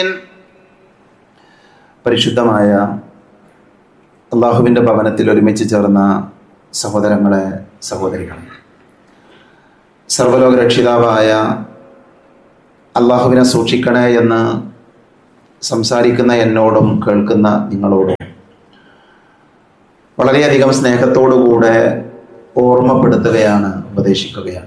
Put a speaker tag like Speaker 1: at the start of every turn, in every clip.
Speaker 1: പരിശുദ്ധമായ അള്ളാഹുവിൻ്റെ ഭവനത്തിൽ ഒരുമിച്ച് ചേർന്ന സഹോദരങ്ങളെ സഹോദരികളെ സർവലോക രക്ഷിതാവായ അള്ളാഹുവിനെ സൂക്ഷിക്കണേ എന്ന് സംസാരിക്കുന്ന എന്നോടും കേൾക്കുന്ന നിങ്ങളോടും വളരെയധികം സ്നേഹത്തോടുകൂടെ ഓർമ്മപ്പെടുത്തുകയാണ് ഉപദേശിക്കുകയാണ്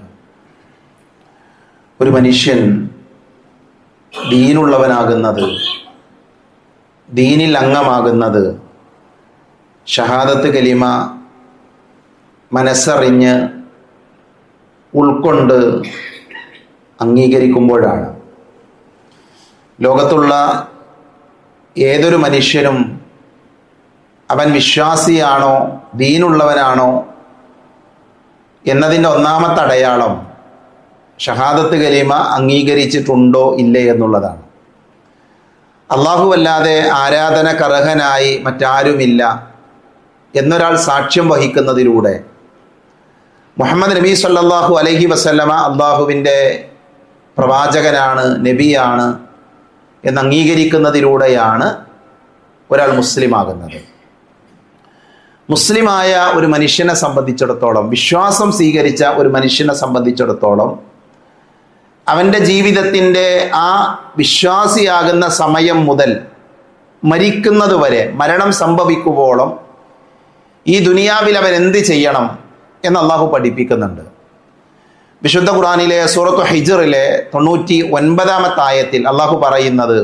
Speaker 1: ഒരു മനുഷ്യൻ ദീനുള്ളവനാകുന്നത് ദീനിൽ അംഗമാകുന്നത് ഷഹാദത്ത് കലിമ മനസ്സറിഞ്ഞ് ഉൾക്കൊണ്ട് അംഗീകരിക്കുമ്പോഴാണ് ലോകത്തുള്ള ഏതൊരു മനുഷ്യനും അവൻ വിശ്വാസിയാണോ ദീനുള്ളവനാണോ എന്നതിൻ്റെ ഒന്നാമത്തെ അടയാളം ഷഹാദത്ത് കലീമ അംഗീകരിച്ചിട്ടുണ്ടോ ഇല്ലേ എന്നുള്ളതാണ് അള്ളാഹു അല്ലാതെ ആരാധനകർഹനായി മറ്റാരുമില്ല എന്നൊരാൾ സാക്ഷ്യം വഹിക്കുന്നതിലൂടെ മുഹമ്മദ് നബി സല്ലാഹു അലഹി വസല്ലമ അള്ളാഹുവിൻ്റെ പ്രവാചകനാണ് നബിയാണ് എന്ന് അംഗീകരിക്കുന്നതിലൂടെയാണ് ഒരാൾ മുസ്ലിമാകുന്നത് മുസ്ലിമായ ഒരു മനുഷ്യനെ സംബന്ധിച്ചിടത്തോളം വിശ്വാസം സ്വീകരിച്ച ഒരു മനുഷ്യനെ സംബന്ധിച്ചിടത്തോളം അവൻ്റെ ജീവിതത്തിൻ്റെ ആ വിശ്വാസിയാകുന്ന സമയം മുതൽ മരിക്കുന്നത് വരെ മരണം സംഭവിക്കുമ്പോളം ഈ ദുനിയാവിൽ അവൻ എന്ത് ചെയ്യണം എന്ന് അള്ളാഹു പഠിപ്പിക്കുന്നുണ്ട് വിശുദ്ധ ഖുറാനിലെ സൂറത്തു ഹിജറിലെ തൊണ്ണൂറ്റി ഒൻപതാമത്തെ ആയത്തിൽ അള്ളാഹു പറയുന്നത്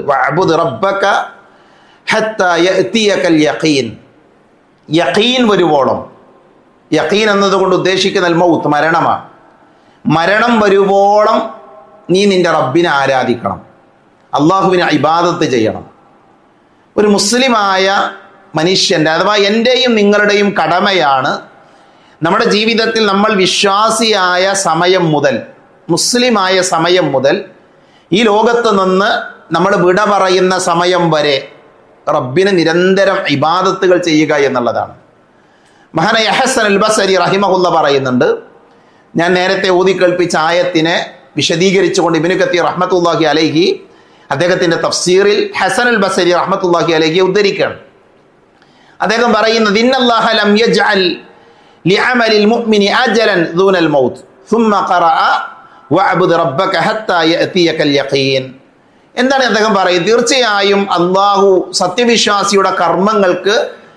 Speaker 1: യഖീൻ വരുവോളം യഖീൻ എന്നതുകൊണ്ട് ഉദ്ദേശിക്കുന്ന മൗത്ത് മരണമാണ് മരണം വരുവോളം നീ നിന്റെ റബ്ബിനെ ആരാധിക്കണം അള്ളാഹുവിനെ ഇബാദത്ത് ചെയ്യണം ഒരു മുസ്ലിമായ മനുഷ്യൻ്റെ അഥവാ എൻ്റെയും നിങ്ങളുടെയും കടമയാണ് നമ്മുടെ ജീവിതത്തിൽ നമ്മൾ വിശ്വാസിയായ സമയം മുതൽ മുസ്ലിമായ സമയം മുതൽ ഈ ലോകത്ത് നിന്ന് നമ്മൾ വിട പറയുന്ന സമയം വരെ റബ്ബിന് നിരന്തരം ഇബാദത്തുകൾ ചെയ്യുക എന്നുള്ളതാണ് മഹാനായ ഹസൻ അൽ ബസരി റഹിമഹുല്ല പറയുന്നുണ്ട് ഞാൻ നേരത്തെ ഊതി കേൾപ്പിച്ച ആയത്തിനെ വിശദീകരിച്ചുകൊണ്ട് ഇബിനു കത്തി റഹ്മത്തുല്ലാഹി അലഹി അദ്ദേഹത്തിന്റെ തഫ്സീറിൽ ഹസൻ അൽ ബസരി റഹ്മത്തുല്ലാഹി അലഹി ഉദ്ധരിക്കുകയാണ് അദ്ദേഹം പറയുന്നത് ഇന്നല്ലാഹ ലം യജ്അൽ ലിഅമലിൽ മുഅ്മിനി അജലൻ ദൂനൽ മൗത്ത് ثم قرأ വഅബ്ദ് റബ്ബക ഹത്താ യഅതിയകൽ യഖീൻ എന്താണ് അദ്ദേഹം പറയുന്നത് തീർച്ചയായും അള്ളാഹു സത്യവിശ്വാസിയുടെ കർമ്മങ്ങൾക്ക്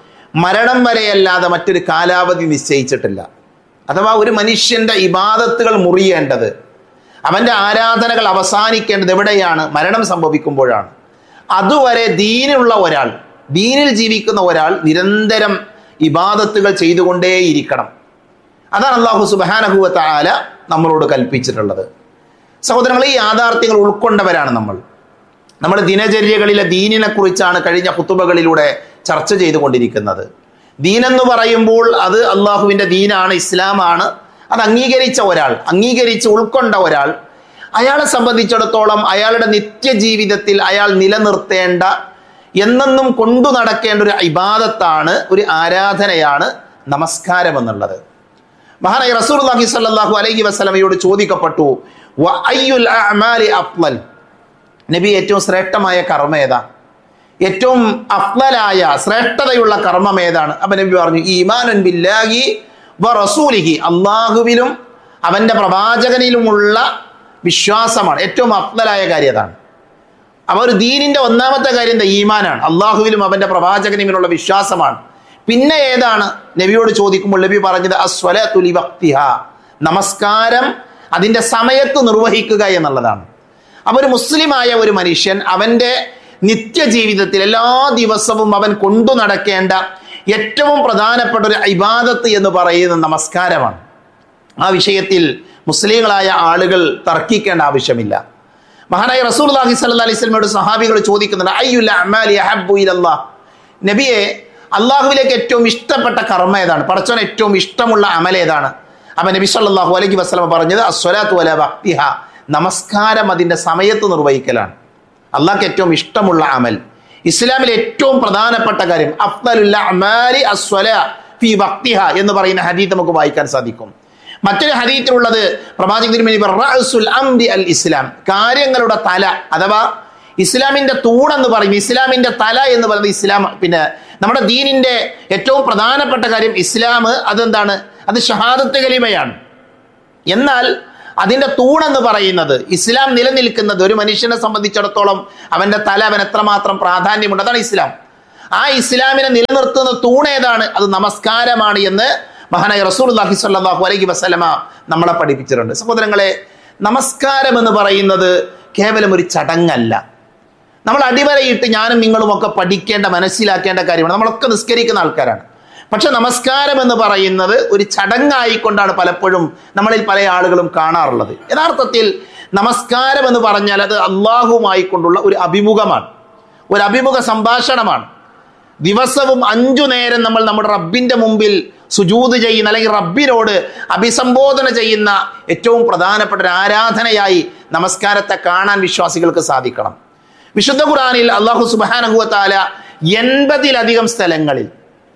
Speaker 1: മരണം വരെയല്ലാതെ മറ്റൊരു കാലാവധി നിശ്ചയിച്ചിട്ടില്ല അഥവാ ഒരു മനുഷ്യന്റെ ഇബാദത്തുകൾ മുറിയേണ്ടത് അവന്റെ ആരാധനകൾ അവസാനിക്കേണ്ടത് എവിടെയാണ് മരണം സംഭവിക്കുമ്പോഴാണ് അതുവരെ ദീനുള്ള ഒരാൾ ദീനിൽ ജീവിക്കുന്ന ഒരാൾ നിരന്തരം ഇബാദത്തുകൾ ചെയ്തുകൊണ്ടേയിരിക്കണം അതാണ് അള്ളാഹു സുബാനഹുവത്ത ആല നമ്മളോട് കൽപ്പിച്ചിട്ടുള്ളത് സഹോദരങ്ങൾ ഈ യാഥാർത്ഥ്യങ്ങൾ ഉൾക്കൊണ്ടവരാണ് നമ്മൾ നമ്മൾ ദിനചര്യകളിലെ ദീനിനെ കുറിച്ചാണ് കഴിഞ്ഞ കുത്തുബകളിലൂടെ ചർച്ച ചെയ്തുകൊണ്ടിരിക്കുന്നത് ദീനെന്ന് പറയുമ്പോൾ അത് അള്ളാഹുവിൻ്റെ ദീനാണ് ഇസ്ലാമാണ് അത് അംഗീകരിച്ച ഒരാൾ അംഗീകരിച്ച് ഉൾക്കൊണ്ട ഒരാൾ അയാളെ സംബന്ധിച്ചിടത്തോളം അയാളുടെ നിത്യജീവിതത്തിൽ അയാൾ നിലനിർത്തേണ്ട എന്നെന്നും കൊണ്ടു നടക്കേണ്ട ഒരു ഇബാദത്താണ് ഒരു ആരാധനയാണ് നമസ്കാരം എന്നുള്ളത് മഹാനായ റസൂൽ അലൈഹി സ്വല്ലല്ലാഹു അലൈഹി വസല്ലമയോട് ചോദിക്കപ്പെട്ടു വ അയ്യുൽ അഅമാലി അഫ്ളൽ നബി ഏറ്റവും ശ്രേഷ്ഠമായ കർമ്മം ഏതാ ഏറ്റവും അഫ്ലലായ ശ്രേഷ്ഠതയുള്ള കർമ്മം ഏതാണ് അപ്പൊ നബി പറഞ്ഞു ഈമാനുൻ ബില്ലാഹി വ റസൂലിഹി അള്ളാഹുവിലും അവന്റെ പ്രവാചകനിലുമുള്ള വിശ്വാസമാണ് ഏറ്റവും അഫ്ലലായ കാര്യം അതാണ് അപ്പൊ ഒരു ദീനിന്റെ ഒന്നാമത്തെ കാര്യം എന്താ ഈമാനാണ് അള്ളാഹുവിലും അവന്റെ പ്രവാചകനിലുമുള്ള വിശ്വാസമാണ് പിന്നെ ഏതാണ് നബിയോട് ചോദിക്കുമ്പോൾ നബി പറഞ്ഞത് അസ്വലത്തുലി ഭക്തിഹ നമസ്കാരം അതിന്റെ സമയത്ത് നിർവഹിക്കുക എന്നുള്ളതാണ് അപ്പൊ ഒരു മുസ്ലിമായ ഒരു മനുഷ്യൻ അവന്റെ നിത്യജീവിതത്തിൽ എല്ലാ ദിവസവും അവൻ കൊണ്ടു നടക്കേണ്ട ഏറ്റവും പ്രധാനപ്പെട്ട ഒരു ഇബാദത്ത് എന്ന് പറയുന്നത് നമസ്കാരമാണ് ആ വിഷയത്തിൽ മുസ്ലിങ്ങളായ ആളുകൾ തർക്കിക്കേണ്ട ആവശ്യമില്ല മഹാനായ റസൂൽ അലൈഹി സ്വല്ലാ അലൈഹി സ്വലമയോട് സഹാബികൾ ചോദിക്കുന്നുണ്ട് അയ്യുല്ല അമാലി അഹബു ഇലല്ലാ നബിയെ അള്ളാഹുവിലേക്ക് ഏറ്റവും ഇഷ്ടപ്പെട്ട കർമ്മ ഏതാണ് പടച്ചോൻ ഏറ്റവും ഇഷ്ടമുള്ള അമൽ ഏതാണ് അപ്പൊ നബി സല്ലല്ലാഹു അലൈഹി വസല്ലമ പറഞ്ഞത് അസ്വലാത്തു വല ഭക്തിഹ നമസ്കാരം അതിന്റെ സമയത്ത് നിർവഹിക്കലാണ് അള്ളാഹ്ക്ക് ഏറ്റവും ഇഷ്ടമുള്ള അമൽ ഇസ്ലാമിലെ ഏറ്റവും പ്രധാനപ്പെട്ട കാര്യം അഫ്ദലുല്ല അമാലി അസ്വല ഫി ഭക്തിഹ എന്ന് പറയുന്ന ഹദീത്ത് നമുക്ക് വായിക്കാൻ സാധിക്കും മറ്റൊരു ഹദീത്തിലുള്ളത് പ്രവാചകൻ തിരുമേനി റഅസുൽ അംരി അൽ ഇസ്ലാം കാര്യങ്ങളുടെ തല അഥവാ ഇസ്ലാമിന്റെ തൂണെന്ന് പറയും ഇസ്ലാമിന്റെ തല എന്ന് പറയുന്നത് ഇസ്ലാം പിന്നെ നമ്മുടെ ദീനിന്റെ ഏറ്റവും പ്രധാനപ്പെട്ട കാര്യം ഇസ്ലാം അതെന്താണ് അത് ഷഹാദത്ത് കലിമയാണ് എന്നാൽ അതിന്റെ തൂണെന്ന് പറയുന്നത് ഇസ്ലാം നിലനിൽക്കുന്നത് ഒരു മനുഷ്യനെ സംബന്ധിച്ചിടത്തോളം അവന്റെ തല അവൻ എത്രമാത്രം പ്രാധാന്യമുണ്ട് അതാണ് ഇസ്ലാം ആ ഇസ്ലാമിനെ നിലനിർത്തുന്ന തൂണ് ഏതാണ് അത് നമസ്കാരമാണ് എന്ന് മഹാനായ റസൂൽ അള്ളാഹി സ്വല്ലല്ലാഹു അലൈഹി വസല്ലമ നമ്മളെ പഠിപ്പിച്ചിട്ടുണ്ട് സഹോദരങ്ങളെ നമസ്കാരം എന്ന് പറയുന്നത് കേവലം ഒരു ചടങ്ങല്ല നമ്മൾ അടിവരയിട്ട് ഞാനും നിങ്ങളും ഒക്കെ പഠിക്കേണ്ട മനസ്സിലാക്കേണ്ട കാര്യമാണ് നമ്മളൊക്കെ നിസ്കരിക്കുന്ന ആൾക്കാരാണ് പക്ഷെ നമസ്കാരം എന്ന് പറയുന്നത് ഒരു ചടങ്ങായിക്കൊണ്ടാണ് പലപ്പോഴും നമ്മളിൽ പല ആളുകളും കാണാറുള്ളത് യഥാർത്ഥത്തിൽ നമസ്കാരം എന്ന് പറഞ്ഞാൽ അത് അള്ളാഹുമായി കൊണ്ടുള്ള ഒരു അഭിമുഖമാണ് ഒരു അഭിമുഖ സംഭാഷണമാണ് ദിവസവും അഞ്ചു നേരം നമ്മൾ നമ്മുടെ റബ്ബിന്റെ മുമ്പിൽ സുജൂത് ചെയ്യുന്ന അല്ലെങ്കിൽ റബ്ബിനോട് അഭിസംബോധന ചെയ്യുന്ന ഏറ്റവും പ്രധാനപ്പെട്ട ഒരു ആരാധനയായി നമസ്കാരത്തെ കാണാൻ വിശ്വാസികൾക്ക് സാധിക്കണം വിശുദ്ധ ഖുറാനിൽ അള്ളാഹു സുബാനഹുവത്താല എൺപതിലധികം സ്ഥലങ്ങളിൽ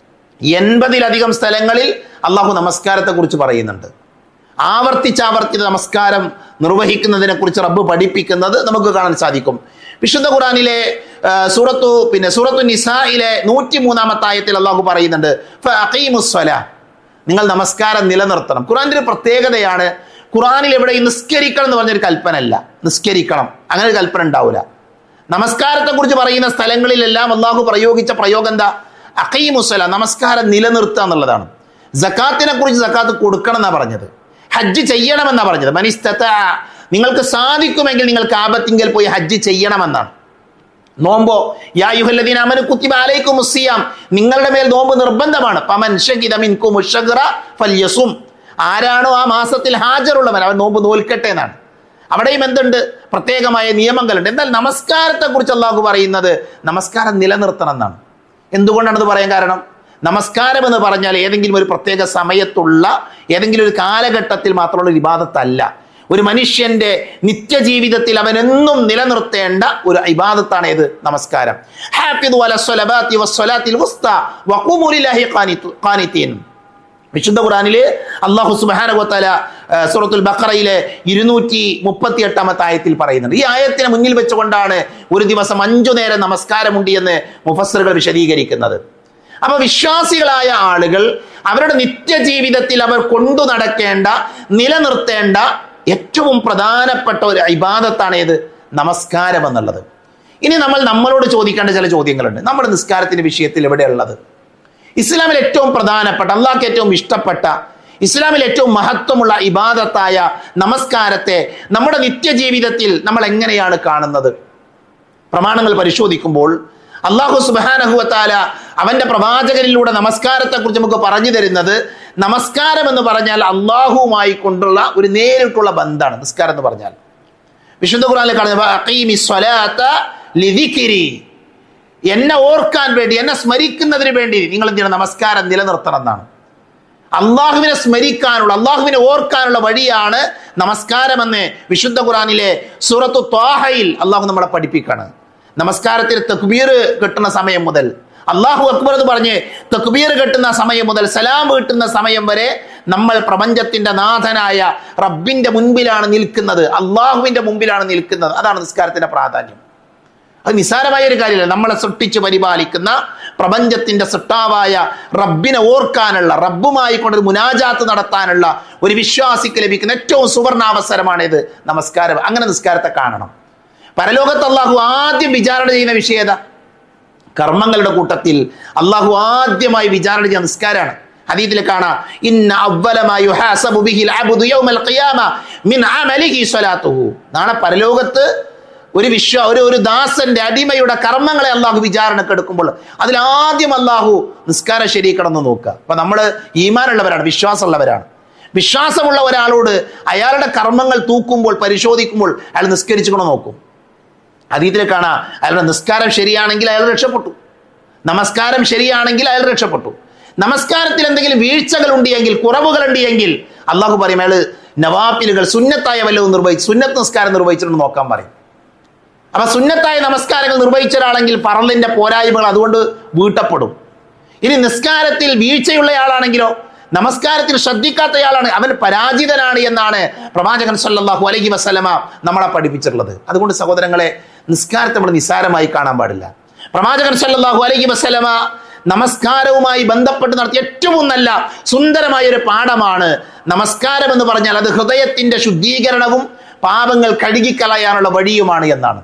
Speaker 1: എൺപതിലധികം സ്ഥലങ്ങളിൽ അള്ളാഹു നമസ്കാരത്തെ കുറിച്ച് പറയുന്നുണ്ട് ആവർത്തിച്ചാവർത്തിച്ച നമസ്കാരം നിർവഹിക്കുന്നതിനെ കുറിച്ച് റബ്ബ് പഠിപ്പിക്കുന്നത് നമുക്ക് കാണാൻ സാധിക്കും വിശുദ്ധ ഖുറാനിലെ ആ, സൂറത്തു പിന്നെ സൂറത്തു നിസായിലെ നൂറ്റി മൂന്നാമത്തെ ആയത്തിൽ അള്ളാഹു പറയുന്നുണ്ട് ഫഅഖീമുസ്സല. നിങ്ങൾ നമസ്കാരം നിലനിർത്തണം ഖുറാന്റെ ഒരു പ്രത്യേകതയാണ് ഖുറാനിൽ എവിടെ ഈ നിസ്കരിക്കണം എന്ന് പറഞ്ഞൊരു കൽപ്പന അല്ല നിസ്കരിക്കണം അങ്ങനെ ഒരു കൽപ്പന ഉണ്ടാവില്ല നമസ്കാരത്തെ കുറിച്ച് പറയുന്ന സ്ഥലങ്ങളിലെല്ലാം അള്ളാഹു പ്രയോഗിച്ച പ്രയോഗം എന്താ അഖീമുസ്സല നമസ്കാരം നിലനിർത്തുക എന്നുള്ളതാണ് ജക്കാത്തിനെ കുറിച്ച് ജക്കാത്ത് കൊടുക്കണം എന്നാ പറഞ്ഞത് ഹജ്ജ് ചെയ്യണമെന്നാ പറഞ്ഞത് മനിസ്തത നിങ്ങൾക്ക് സാധിക്കുമെങ്കിൽ നിങ്ങൾ കാബത്തിങ്കൽ പോയി ഹജ്ജ് ചെയ്യണമെന്നാണ് നോമ്പോ യാ യുഹല്ലദീന അമനു കുത്തിബ അലൈക്കും മുസ്സിയാം നിങ്ങളുടെ മേൽ നോമ്പ് നിർബന്ധമാണ് പമൻ ഷഹിദ മിൻകും മുഷഗ്റ ഫല്യസും ആരാണോ ആ മാസത്തിൽ ഹാജറുള്ളവൻ അവൻ നോമ്പ് നോൽക്കട്ടെ എന്നാണ് അവിടെയും എന്തുണ്ട് പ്രത്യേകമായ നിയമങ്ങളുണ്ട് എന്നാൽ നമസ്കാരത്തെ കുറിച്ച് അള്ളാഹു പറയുന്നത് നമസ്കാരം നിലനിർത്തണം എന്നാണ് എന്തുകൊണ്ടാണ് ഇത് പറയാൻ കാരണം നമസ്കാരം എന്ന് പറഞ്ഞാൽ ഏതെങ്കിലും ഒരു പ്രത്യേക സമയത്തുള്ള ഏതെങ്കിലും ഒരു കാലഘട്ടത്തിൽ മാത്രമുള്ള ഒരു ഇബാദത്തല്ല ഒരു മനുഷ്യന്റെ നിത്യജീവിതത്തിൽ അവൻ എന്നും നിലനിർത്തേണ്ട ഒരു ഇബാദത്താണ് ഏത് നമസ്കാരം ഹാഫിദു അല സ്വലബാത്തി വസ്വലാത്തിൽ വുസ്ത വഖൂമു ലില്ലാഹി ഖാനിതു- ഖാനിതീൻ വിശുദ്ധ ഖുറാനില് അള്ളാഹു സുബാനഗോത്തല സൂറത്തുൽ ബക്കറയിലെ ഇരുന്നൂറ്റി മുപ്പത്തി എട്ടാമത്തെ ആയത്തിൽ പറയുന്നുണ്ട് ഈ ആയത്തിനെ മുന്നിൽ വെച്ചുകൊണ്ടാണ് ഒരു ദിവസം അഞ്ചു നേരം നമസ്കാരമുണ്ട് എന്ന് മുഫസ്സറുകൾ വിശദീകരിക്കുന്നത് അപ്പൊ വിശ്വാസികളായ ആളുകൾ അവരുടെ നിത്യജീവിതത്തിൽ അവർ കൊണ്ടു നടക്കേണ്ട നിലനിർത്തേണ്ട ഏറ്റവും പ്രധാനപ്പെട്ട ഒരു ഇബാദത്താണ് ഏത് നമസ്കാരം എന്നുള്ളത് ഇനി നമ്മൾ നമ്മളോട് ചോദിക്കേണ്ട ചില ചോദ്യങ്ങളുണ്ട് നമ്മുടെ നിസ്കാരത്തിന്റെ വിഷയത്തിൽ എവിടെയുള്ളത് ഇസ്ലാമിൽ ഏറ്റവും പ്രധാനപ്പെട്ട അള്ളാഹ്ക്ക് ഏറ്റവും ഇഷ്ടപ്പെട്ട ഇസ്ലാമിൽ ഏറ്റവും മഹത്വമുള്ള ഇബാദത്തായ നമസ്കാരത്തെ നമ്മുടെ നിത്യജീവിതത്തിൽ നമ്മൾ എങ്ങനെയാണ് കാണുന്നത് പ്രമാണങ്ങൾ പരിശോധിക്കുമ്പോൾ അള്ളാഹു സുബാനഹുവത്താല അവന്റെ പ്രവാചകരിലൂടെ നമസ്കാരത്തെ കുറിച്ച് നമുക്ക് പറഞ്ഞു തരുന്നത് നമസ്കാരം എന്ന് പറഞ്ഞാൽ അള്ളാഹുവുമായി കൊണ്ടുള്ള ഒരു നേരിട്ടുള്ള ബന്ധാണ് നിസ്കാരം എന്ന് പറഞ്ഞാൽ വിശുദ്ധ ഖുറാനിൽ കാണുന്നത് എന്നെ ഓർക്കാൻ വേണ്ടി എന്നെ സ്മരിക്കുന്നതിന് വേണ്ടി നിങ്ങൾ എന്ത് ചെയ്യണം നമസ്കാരം നിലനിർത്തണം എന്നാണ് അള്ളാഹുവിനെ സ്മരിക്കാനുള്ള അള്ളാഹുവിനെ ഓർക്കാനുള്ള വഴിയാണ് നമസ്കാരമെന്ന് വിശുദ്ധ ഖുറാനിലെ സൂറത്തു ത്വാഹയിൽ അള്ളാഹു നമ്മളെ പഠിപ്പിക്കാണ് നമസ്കാരത്തിൽ തക്ബീർ കിട്ടുന്ന സമയം മുതൽ അള്ളാഹു അക്ബർ എന്ന് പറഞ്ഞ് തക്ബീർ കിട്ടുന്ന സമയം മുതൽ സലാം കിട്ടുന്ന സമയം വരെ നമ്മൾ പ്രപഞ്ചത്തിന്റെ നാഥനായ റബ്ബിന്റെ മുൻപിലാണ് നിൽക്കുന്നത് അള്ളാഹുവിന്റെ മുമ്പിലാണ് നിൽക്കുന്നത് അതാണ് നിസ്കാരത്തിന്റെ പ്രാധാന്യം അത് നിസ്സാരമായ ഒരു കാര്യമല്ല നമ്മളെ സൃഷ്ടിച്ച് പരിപാലിക്കുന്ന പ്രപഞ്ചത്തിന്റെ സൃഷ്ടാവായ റബ്ബിനെ ഓർക്കാനുള്ള റബ്ബുമായി കൊണ്ടൊരു മുനാജാത്ത് നടത്താനുള്ള ഒരു വിശ്വാസിക്ക് ലഭിക്കുന്ന ഏറ്റവും സുവർണാവസരമാണ് ഇത് നമസ്കാരം അങ്ങനെ നിസ്കാരത്തെ കാണണം പരലോകത്ത് അള്ളാഹു ആദ്യം വിചാരണ ചെയ്യുന്ന വിഷയത കർമ്മങ്ങളുടെ കൂട്ടത്തിൽ അള്ളാഹു ആദ്യമായി വിചാരണ ചെയ്യുന്ന നിസ്കാരമാണ് ഹദീത്തിൽ കാണാം ഇന്ന അവ്വലമായി യുഹാസബു ബിഹിൽ അബ്ദു യൗമൽ ഖിയാമ മിൻ അമലിഹി സ്വലാത്തുഹു നാളെ പരലോകത്ത് ഒരു വിശ്വ ഒരു ഒരു ദാസന്റെ അടിമയുടെ കർമ്മങ്ങളെ അള്ളാഹു വിചാരണക്ക് എടുക്കുമ്പോൾ അതിൽ ആദ്യം അള്ളാഹു നിസ്കാരം ശരിക്കണമെന്ന് നോക്കുക അപ്പൊ നമ്മൾ ഈമാനുള്ളവരാണ് വിശ്വാസമുള്ളവരാണ് വിശ്വാസമുള്ള ഒരാളോട് അയാളുടെ കർമ്മങ്ങൾ തൂക്കുമ്പോൾ പരിശോധിക്കുമ്പോൾ അയാൾ നിസ്കരിച്ചുകൊണ്ട് നോക്കും അതീതിൽ കാണാം അയാളുടെ നിസ്കാരം ശരിയാണെങ്കിൽ അയാൾ രക്ഷപ്പെട്ടു നമസ്കാരം ശരിയാണെങ്കിൽ അയാൾ രക്ഷപ്പെട്ടു നമസ്കാരത്തിൽ എന്തെങ്കിലും വീഴ്ചകൾ ഉണ്ടെങ്കിൽ കുറവുകൾ ഉണ്ടെങ്കിൽ അള്ളാഹു പറയും അയാൾ നവാപ്പിലുകൾ സുന്നത്തായ വല്ലതും നിർവഹിച്ചു സുന്നത്ത് നിസ്കാരം നിർവഹിച്ചിട്ടുണ്ട് നോക്കാൻ പറയും അപ്പൊ സുന്നത്തായ നമസ്കാരങ്ങൾ നിർവഹിച്ച ഒരാളെങ്കിൽ പറലിന്റെ പോരായ്മകൾ അതുകൊണ്ട് വീട്ടപ്പെടും ഇനി നിസ്കാരത്തിൽ വീഴ്ചയുള്ളയാളാണെങ്കിലോ നമസ്കാരത്തിൽ ശ്രദ്ധിക്കാത്തയാളാണ് അവൻ പരാജിതനാണ് എന്നാണ് പ്രവാചകൻ സല്ലല്ലാഹു അലൈഹി വസല്ലമ നമ്മളെ പഠിപ്പിച്ചിട്ടുള്ളത് അതുകൊണ്ട് സഹോദരങ്ങളെ നിസ്കാരത്തെ നമ്മൾ നിസ്സാരമായി കാണാൻ പാടില്ല പ്രവാചകൻ സല്ലല്ലാഹു അലൈഹി വസല്ലമ നമസ്കാരവുമായി ബന്ധപ്പെട്ട് നടത്തിയ ഏറ്റവും നല്ല സുന്ദരമായ ഒരു പാഠമാണ് നമസ്കാരം എന്ന് പറഞ്ഞാൽ അത് ഹൃദയത്തിന്റെ ശുദ്ധീകരണവും പാപങ്ങൾ കഴുകിക്കളയാനുള്ള വഴിയുമാണ് എന്നാണ്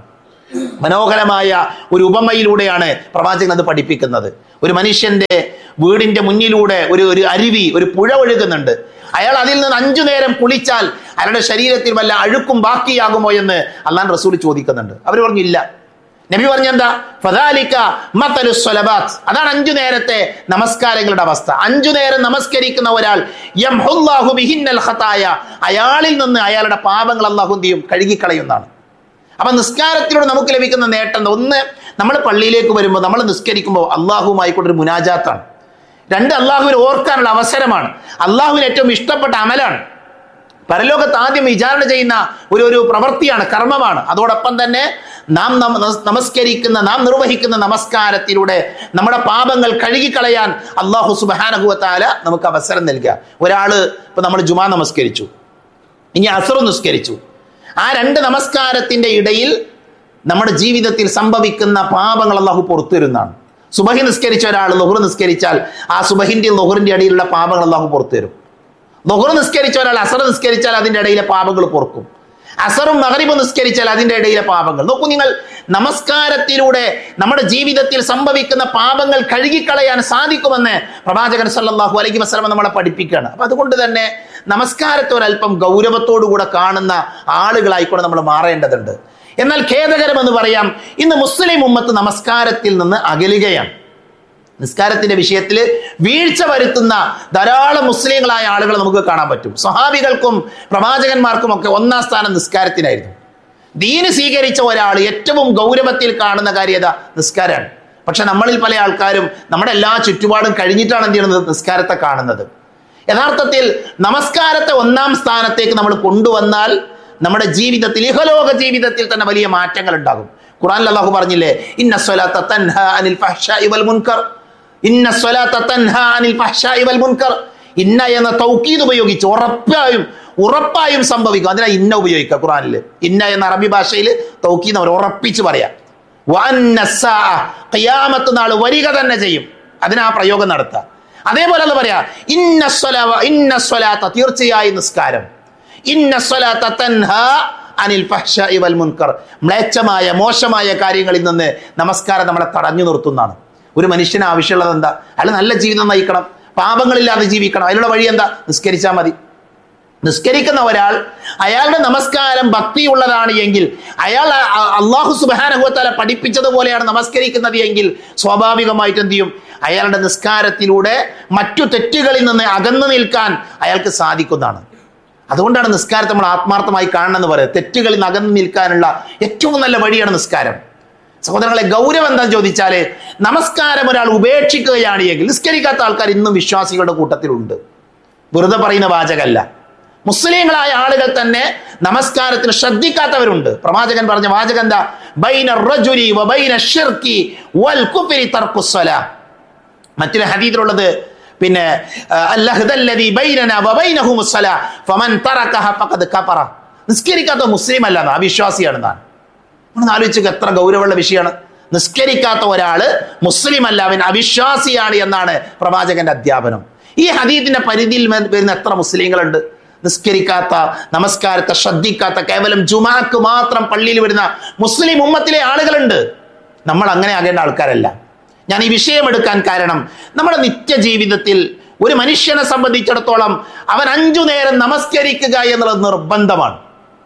Speaker 1: മനോഹരമായ ഒരു ഉപമയിലൂടെയാണ് പ്രവാചകൻ അത് പഠിപ്പിക്കുന്നത് ഒരു മനുഷ്യന്റെ വീടിന്റെ മുന്നിലൂടെ ഒരു ഒരു അരുവി ഒരു പുഴ ഒഴുകുന്നുണ്ട് അയാൾ അതിൽ നിന്ന് അഞ്ചു നേരം കുളിച്ചാൽ അയാളുടെ ശരീരത്തിൽ വല്ല അഴുക്കും ബാക്കിയാകുമോ എന്ന് അള്ളാൻ റസൂൽ ചോദിക്കുന്നുണ്ട് അവർ പറഞ്ഞില്ല നബി പറഞ്ഞെന്താ ഫദാലിക മതലു സ്വലബാത്ത് അതാണ് അഞ്ചു നേരത്തെ നമസ്കാരങ്ങളുടെ അവസ്ഥ അഞ്ചു നേരം നമസ്കരിക്കുന്ന ഒരാൾ യംഹുല്ലാഹു ബിഹിന്നൽ ഖതായ അയാളിൽ നിന്ന് അയാളുടെ പാപങ്ങൾ അള്ളാഹു എന്ത് ചെയ്യും കഴുകിക്കളയുന്നതാണ് അപ്പൊ നിസ്കാരത്തിലൂടെ നമുക്ക് ലഭിക്കുന്ന നേട്ടം എന്താ? ഒന്ന് നമ്മൾ പള്ളിയിലേക്ക് വരുമ്പോൾ നമ്മൾ നിസ്കരിക്കുമ്പോൾ അള്ളാഹുമായിക്കൊണ്ടൊരു മുനാജാത്താണ് രണ്ട് അള്ളാഹുവിനെ ഓർക്കാനുള്ള അവസരമാണ് അള്ളാഹുവിന് ഏറ്റവും ഇഷ്ടപ്പെട്ട അമലാണ് പരലോകത്ത് ആദ്യം വിചാരണ ചെയ്യുന്ന ഒരു ഒരു പ്രവൃത്തിയാണ് കർമ്മമാണ് അതോടൊപ്പം തന്നെ നാം നം- നമസ്- നമസ്കരിക്കുന്ന നാം നിർവഹിക്കുന്ന നമസ്കാരത്തിലൂടെ നമ്മുടെ പാപങ്ങൾ കഴുകിക്കളയാൻ അള്ളാഹു സുബാനഹുവത്താല നമുക്ക് അവസരം നൽകുക ഒരാള് ഇപ്പൊ നമ്മൾ ജുമാ നമസ്കരിച്ചു ഇനി അസറു നിസ്കരിച്ചു ആ രണ്ട് നമസ്കാരത്തിന്റെ ഇടയിൽ നമ്മുടെ ജീവിതത്തിൽ സംഭവിക്കുന്ന പാപങ്ങൾ അള്ളാഹു പുറത്തുവരുന്നതാണ് സുബഹി നിസ്കരിച്ച ഒരാൾ ലുഹുർ നിസ്കരിച്ചാൽ ആ സുബഹിന്റെ ലുഹുറിന്റെ ഇടയിലുള്ള പാപങ്ങൾ അള്ളാഹു പുറത്തു വരും ലുഹുർ നിസ്കരിച്ച ഒരാൾ അസർ നിസ്കരിച്ചാൽ അതിന്റെ ഇടയിലെ പാപങ്ങൾ പൊറുക്കും അസറും മകരിബും നിസ്കരിച്ചാൽ അതിന്റെ ഇടയിലെ പാപങ്ങൾ നോക്കൂ നിങ്ങൾ നമസ്കാരത്തിലൂടെ നമ്മുടെ ജീവിതത്തിൽ സംഭവിക്കുന്ന പാപങ്ങൾ കഴുകിക്കളയാൻ സാധിക്കുമെന്ന് പ്രവാചകൻ സല്ലല്ലാഹു അലൈഹി വസല്ലം നമ്മളെ പഠിപ്പിക്കുകയാണ് അപ്പൊ അതുകൊണ്ട് തന്നെ നമസ്കാരത്തെ ഒരല്പം ഗൗരവത്തോടുകൂടെ കാണുന്ന ആളുകളായിക്കൂടെ നമ്മൾ മാറേണ്ടതുണ്ട് എന്നാൽ ഖേദകരമെന്ന് പറയാം ഇന്ന് മുസ്ലിം ഉമ്മത്ത് നമസ്കാരത്തിൽ നിന്ന് അകലുകയാണ് നിസ്കാരത്തിന്റെ വിഷയത്തിൽ വീഴ്ച വരുത്തുന്ന ധാരാളം മുസ്ലിങ്ങളായ ആളുകൾ നമുക്ക് കാണാൻ പറ്റും സ്വഹാബികൾക്കും പ്രവാചകന്മാർക്കും ഒക്കെ ഒന്നാം സ്ഥാനം നിസ്കാരത്തിനായിരുന്നു ദീന് സ്വീകരിച്ച ഒരാൾ ഏറ്റവും ഗൗരവത്തിൽ കാണുന്ന കാര്യത നിസ്കാരമാണ് പക്ഷെ നമ്മളിൽ പല ആൾക്കാരും നമ്മുടെ എല്ലാ ചുറ്റുപാടും കഴിഞ്ഞിട്ടാണ് എന്ത് ചെയ്യുന്നത് നിസ്കാരത്തെ കാണുന്നത് യഥാർത്ഥത്തിൽ നമസ്കാരത്തെ ഒന്നാം സ്ഥാനത്തേക്ക് നമ്മൾ കൊണ്ടുവന്നാൽ നമ്മുടെ ജീവിതത്തിൽ ഇഹലോക ജീവിതത്തിൽ തന്നെ വലിയ മാറ്റങ്ങൾ ഉണ്ടാകും ഖുറാനിൽ അള്ളാഹു പറഞ്ഞില്ലേ ഇന്ന സ്വലാത്ത തൻഹ അനിൽ ഫഹ്ശാഇ വൽ മുൻകർ ഇന്ന സ്വലാത്ത തൻഹ അനിൽ ഫഹ്ശാഇ വൽ മുൻകർ ഇന്ന എന്ന തൗക്കീദ് ഉപയോഗിച്ച് ഉറപ്പായും ഉറപ്പായും സംഭവിക്കും അതിനാ ഇന്ന ഉപയോഗിക്കുക ഖുറാനിൽ ഇന്ന എന്ന അറബി ഭാഷയിൽ തൗക്കീദ് അവർ ഉറപ്പിച്ച് പറയാം വഅന്ന സ്സാഅ, ഖിയാമത്ത് നാൾ വരിക തന്നെ ചെയ്യും അതിനാ പ്രയോഗം നടത്തുക അതേപോലെ അത് പറയാ ഇന്ന സ്വലാവ ഇന്ന സ്വലാത്ത തീർച്ചയായും നിസ്കാരം ഇന്ന സ്വലാത്ത തൻഹ അനിൽ ഫഹ്ശാഇ വൽ മുൻകർ മ്ലേച്ഛമായ മോശമായ കാര്യങ്ങളിൽ നിന്ന് നമസ്കാരം നമ്മളെ തടഞ്ഞു നിർത്തുന്നതാണ് ഒരു മനുഷ്യന് ആവശ്യമുള്ളത് എന്താ അയാൾ നല്ല ജീവിതം നയിക്കണം പാപങ്ങളില്ലാതെ ജീവിക്കണം അതിനുള്ള വഴി എന്താ നിസ്കരിച്ചാൽ മതി നിസ്കരിക്കുന്ന ഒരാൾ അയാളുടെ നമസ്കാരം ഭക്തിയുള്ളതാണ് എങ്കിൽ അയാൾ അ- അ- അള്ളാഹു സുബാനഹുത്താല പഠിപ്പിച്ചതുപോലെയാണ് നമസ്കരിക്കുന്നത് എങ്കിൽ സ്വാഭാവികമായിട്ട് എന്ത് ചെയ്യും അയാളുടെ നിസ്കാരത്തിലൂടെ മറ്റു തെറ്റുകളിൽ നിന്ന് അകന്നു നിൽക്കാൻ അയാൾക്ക് സാധിക്കുന്നതാണ് അതുകൊണ്ടാണ് നിസ്കാരത്തെ നമ്മൾ ആത്മാർത്ഥമായി കാണണമെന്ന് പറയുന്നത് തെറ്റുകളിൽ നിന്ന് അകന്നു നിൽക്കാനുള്ള ഏറ്റവും നല്ല വഴിയാണ് നിസ്കാരം സഹോദരങ്ങളെ ഗൗരവം എന്താന്ന് ചോദിച്ചാല് നമസ്കാരം ഒരാൾ ഉപേക്ഷിക്കുകയാണ് എങ്കിൽ നിസ്കരിക്കാത്ത ആൾക്കാർ ഇന്നും വിശ്വാസികളുടെ കൂട്ടത്തിലുണ്ട് വെറുതെ പറയുന്ന വാചകല്ല മുസ്ലിങ്ങളായ ആളുകൾ തന്നെ നമസ്കാരത്തിന് ശ്രദ്ധിക്കാത്തവരുണ്ട് പ്രവാചകൻ പറഞ്ഞ വാചകം എന്താ ബൈന റജുലി വ ബൈന ഷിർക്കി വൽ കുഫ്രി തർക്കുസ്സലാ മറ്റൊരു ഹദീദിലുള്ളത് പിന്നെ അല്ലഹദല്ലദി ബൈനന വ ബൈനഹും സ്വലാ ഫമൻ തറകഹ ഫഖദ് കഫറ നിസ്കരിക്കാത്ത മുസ്ലിം അല്ല അവിശ്വാസിയാണ് താൻ നമ്മൾ ആലോചിച്ചു എത്ര ഗൗരവമുള്ള വിഷയമാണ് നിസ്കരിക്കാത്ത ഒരാള് മുസ്ലിം അല്ല അവൻ അവിശ്വാസിയാണ് എന്നാണ് പ്രവാചകന്റെ അധ്യാപനം ഈ ഹദീദിന്റെ പരിധിയിൽ വ- വരുന്ന എത്ര മുസ്ലിങ്ങളുണ്ട് നിസ്കരിക്കാത്ത നമസ്കാരത്തെ ശ്രദ്ധിക്കാത്ത കേവലം ജുമാക്ക് മാത്രം പള്ളിയിൽ വരുന്ന മുസ്ലിം ഉമ്മത്തിലെ ആളുകളുണ്ട് നമ്മൾ അങ്ങനെ ആകേണ്ട ആൾക്കാരല്ല ഞാൻ ഈ വിഷയം എടുക്കാൻ കാരണം നമ്മുടെ നിത്യജീവിതത്തിൽ ഒരു മനുഷ്യനെ സംബന്ധിച്ചിടത്തോളം അവൻ അഞ്ചു നേരം നമസ്കരിക്കുക എന്നുള്ളത് നിർബന്ധമാണ്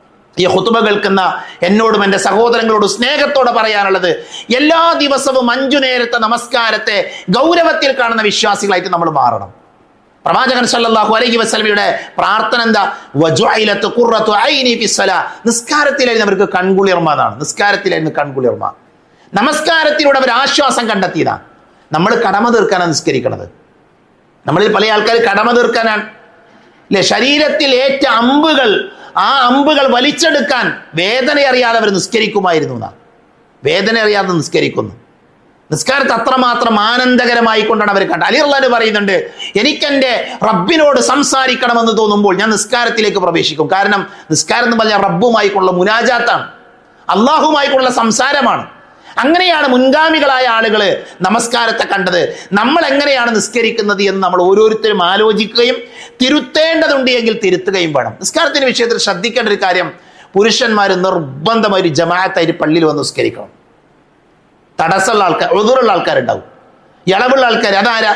Speaker 1: ഈ ഹുത്തുബ കേൾക്കുന്ന എന്നോടും എൻ്റെ സഹോദരങ്ങളോടും സ്നേഹത്തോടെ പറയാനുള്ളത് എല്ലാ ദിവസവും അഞ്ചു നേരത്തെ നമസ്കാരത്തെ ഗൗരവത്തിൽ കാണുന്ന വിശ്വാസികളായിട്ട് നമ്മൾ മാറണം പ്രവാചകൻ സല്ലല്ലാഹു അലൈഹി വസല്ലമയുടെ പ്രാർത്ഥന എന്താ വജുഅലത്ത് ഖുറത്തു ഐനി ഫിസ്സലാ നിസ്കാരത്തിലായിരുന്നു അവർക്ക് കൺകുളിർമ എന്നാണ് നിസ്കാരത്തിലായിരുന്നു കൺകുളിർമ നമസ്കാരത്തിലൂടെ അവർ ആശ്വാസം കണ്ടെത്തിയതാണ് നമ്മൾ കടമ തീർക്കാനാണ് നിസ്കരിക്കണത് നമ്മളിൽ പല ആൾക്കാർ കടമ തീർക്കാനാണ് അല്ലെ ശരീരത്തിൽ ഏറ്റ അമ്പുകൾ ആ അമ്പുകൾ വലിച്ചെടുക്കാൻ വേദന അറിയാതെ അവർ നിസ്കരിക്കുമായിരുന്നു എന്നാ വേദന അറിയാതെ നിസ്കരിക്കുന്നു നിസ്കാരത്തെ അത്രമാത്രം ആനന്ദകരമായി കൊണ്ടാണ് അവർ കണ്ടത് അലി അള്ളഹാന് പറയുന്നുണ്ട് എനിക്കെന്റെ റബ്ബിനോട് സംസാരിക്കണമെന്ന് തോന്നുമ്പോൾ ഞാൻ നിസ്കാരത്തിലേക്ക് പ്രവേശിക്കും കാരണം നിസ്കാരം എന്ന് പറഞ്ഞാൽ റബ്ബുമായിക്കൊള്ള മുനാജാത്താണ് അള്ളാഹുമായിട്ടുള്ള സംസാരമാണ് അങ്ങനെയാണ് മുൻഗാമികളായ ആളുകൾ നമസ്കാരത്തെ കണ്ടത് നമ്മൾ എങ്ങനെയാണ് നിസ്കരിക്കുന്നത് എന്ന് നമ്മൾ ഓരോരുത്തരും ആലോചിക്കുകയും തിരുത്തേണ്ടതുണ്ട് എങ്കിൽ തിരുത്തുകയും വേണം നിസ്കാരത്തിന്റെ വിഷയത്തിൽ ശ്രദ്ധിക്കേണ്ട ഒരു കാര്യം പുരുഷന്മാർ നിർബന്ധമായി ഒരു ജമാഅത്തായിട്ട് പള്ളിയിൽ വന്ന് നിസ്കരിക്കണം തടസ്സമുള്ള ആൾക്കാർ ഒതുറുള്ള ആൾക്കാരുണ്ടാവും ഇളവുള്ള ആൾക്കാർ അതാരാ